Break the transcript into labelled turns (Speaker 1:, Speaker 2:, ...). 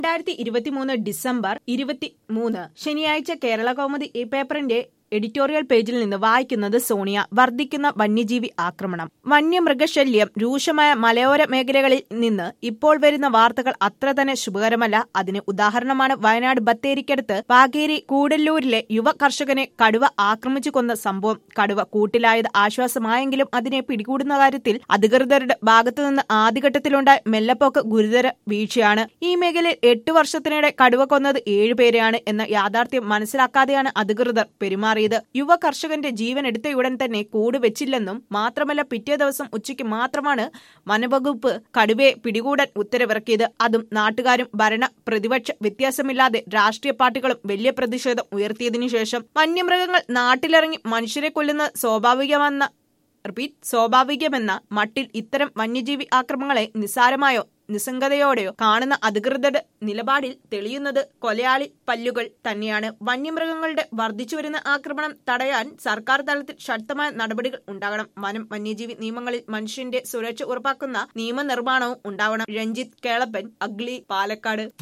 Speaker 1: രണ്ടായിരത്തി ഇരുപത്തിമൂന്ന് ഡിസംബർ ഇരുപത്തിമൂന്ന് ശനിയാഴ്ച കേരള കൗമുദി ഈ പേപ്പറിന്റെ എഡിറ്റോറിയൽ പേജിൽ നിന്ന് വായിക്കുന്നത് സോണിയ വർദ്ധിക്കുന്ന വന്യജീവി ആക്രമണം വന്യമൃഗശല്യം രൂക്ഷമായ മലയോര മേഖലകളിൽ നിന്ന് ഇപ്പോൾ വരുന്ന വാർത്തകൾ അത്ര തന്നെ ശുഭകരമല്ല അതിന് ഉദാഹരണമാണ് വയനാട് ബത്തേരിക്കടുത്ത് പാകേരി കൂടല്ലൂരിലെ യുവ കർഷകനെ കടുവ ആക്രമിച്ചു കൊന്ന സംഭവം കടുവ കൂട്ടിലായത് ആശ്വാസമായെങ്കിലും അതിനെ പിടികൂടുന്ന കാര്യത്തിൽ അധികൃതരുടെ ഭാഗത്തുനിന്ന് ആദ്യഘട്ടത്തിലുണ്ടായ മെല്ലപ്പോക്ക് ഗുരുതര വീഴ്ചയാണ് ഈ മേഖലയിൽ എട്ട് വർഷത്തിനിടെ കടുവ കൊന്നത് ഏഴുപേരെയാണ് എന്ന യാഥാർത്ഥ്യം മനസ്സിലാക്കാതെയാണ് അധികൃതർ പെരുമാറിയത് യുവ കർഷകന്റെ ജീവൻ എടുത്തയുടൻ തന്നെ കൂട് വെച്ചില്ലെന്നും മാത്രമല്ല പിറ്റേ ദിവസം ഉച്ചയ്ക്ക് മാത്രമാണ് വനവകുപ്പ് കടുവയെ പിടികൂടാൻ ഉത്തരവിറക്കിയത് അതും നാട്ടുകാരും ഭരണ പ്രതിപക്ഷ വ്യത്യാസമില്ലാതെ രാഷ്ട്രീയ പാർട്ടികളും വലിയ പ്രതിഷേധം ഉയർത്തിയതിനു ശേഷം വന്യമൃഗങ്ങൾ നാട്ടിലിറങ്ങി മനുഷ്യരെ കൊല്ലുന്ന സ്വാഭാവികമെന്ന റിപ്പീറ്റ് സ്വാഭാവികമെന്ന മട്ടിൽ ഇത്തരം വന്യജീവി ആക്രമണങ്ങളെ നിസ്സാരമായോ നിസ്സംഗതയോടെയോ കാണുന്ന അധികൃതരുടെ നിലപാടിൽ തെളിയുന്നത് കൊലയാളി പല്ലുകൾ തന്നെയാണ് വന്യമൃഗങ്ങളുടെ വർദ്ധിച്ചുവരുന്ന ആക്രമണം തടയാൻ സർക്കാർ തലത്തിൽ ശക്തമായ നടപടികൾ ഉണ്ടാകണം വനം വന്യജീവി നിയമങ്ങളിൽ മനുഷ്യന്റെ സുരക്ഷ ഉറപ്പാക്കുന്ന നിയമനിർമ്മാണവും ഉണ്ടാവണം രഞ്ജിത്ത് കേളപ്പൻ അഗ്ലി പാലക്കാട്